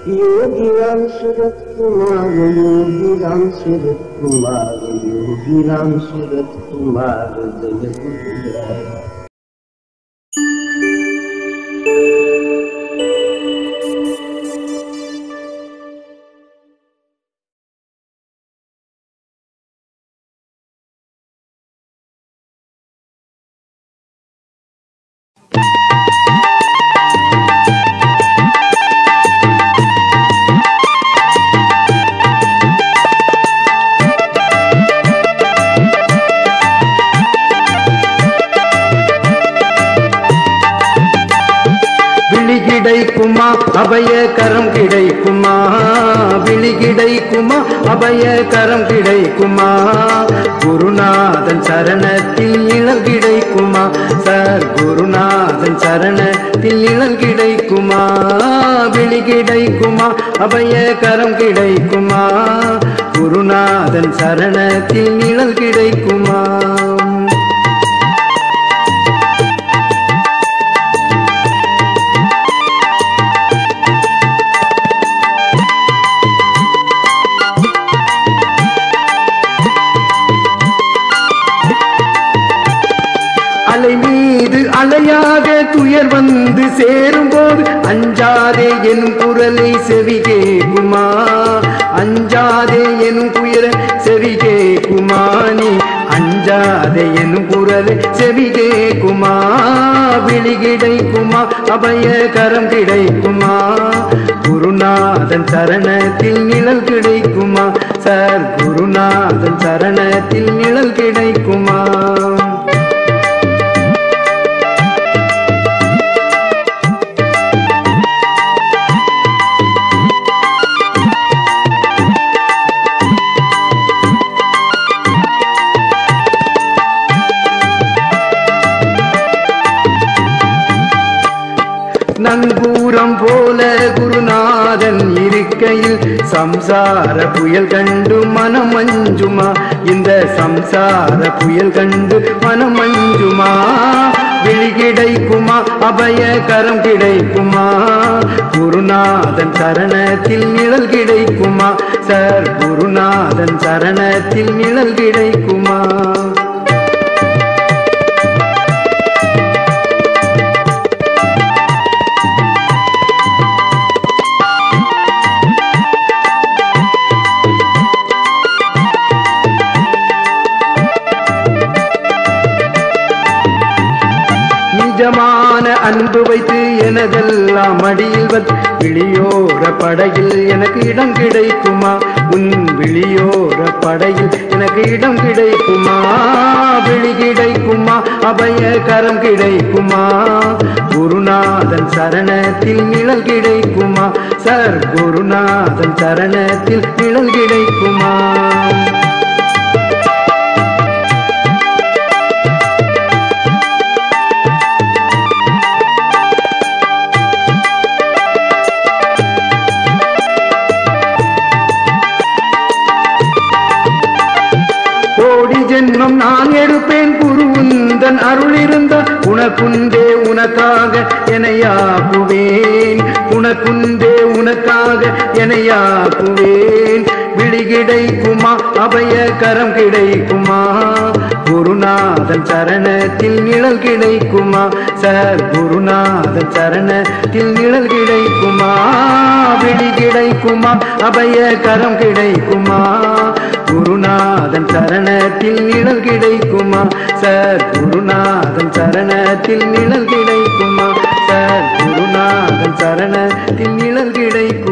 योगी राम सूरत कुमार योगी राम सूरत कुमार योगी राम सूरत कुमार जय गुरुराय விழி கிடைக்குமா அபய கரம் கிடைக்குமா விழி கிடைக்குமா அபய கரம் கிடைக்குமா குருநாதன் சரணத்தில் நிழல் கிடைக்குமா சார் குருநாதன் சரணத்தில் நிழல் கிடைக்குமா விழி கிடைக்குமா அபய கரம் கிடைக்குமா குருநாதன் சரணத்தில் நிழல் கிடைக்குமா அலை மீது அலையாக துயர் வந்து சேரும் போது அஞ்சாதே எனும் குரலை செவி கேக்குமா அஞ்சாதே எனும் குயர செவி கேக்குமா நீ அஞ்சாதே எனும் குரலை செவி கேக்குமா விழி கிடைக்குமா அபய கரம் கிடைக்குமா குருநாதன் சரணத்தில் நிழல் கிடைக்குமா சார் குருநாதன் சரணத்தில் நிழல் கிடைக்குமா நங்கூரம் போல குருநாதன் இருக்கையில் சம்சார புயல் கண்டு மனம் மஞ்சுமா இந்த சம்சார புயல் கண்டு மனம் மஞ்சுமா விழி கிடைக்குமா அபய கரம் கிடைக்குமா குருநாதன் சரணத்தில் நிழல் கிடைக்குமா சார் குருநாதன் சரணத்தில் நிழல் கிடைக்குமா நிஜமான அன்பு வைத்து எனதெல்லாம் அடியில் வந்து விழியோர படையில் எனக்கு இடம் கிடைக்குமா உன் விழியோர படையில் எனக்கு இடம் கிடைக்குமா விழி கிடைக்குமா அபய கரம் கிடைக்குமா குருநாதன் சரணத்தில் நிழல் கிடைக்குமா சர் குருநாதன் சரணத்தில் நிழல் கிடைக்குமா கோடி ஜென்மம் நான் எடுப்பேன் குரு உந்தன் அருள் இருந்த உனக்குண்டே உனக்காக எனையாக்குவேன் உனக்குண்டே உனக்காக எனையாக்குவேன் விழி கிடைக்குமா அபய கரம் கிடைக்குமா குருநாதன் சரணத்தில் நிழல் கிடைக்குமா சார் குருநாதன் சரணத்தில் நிழல் கிடைக்குமா விழி கிடைக்குமா அபய கரம் கிடைக்குமா குருநாதன் சரணத்தில் நிழல் கிடைக்குமா சார் குருநாதன் சரணத்தில் நிழல் கிடைக்குமா சார் குருநாதன் சரணத்தில் நிழல் கிடைக்குமா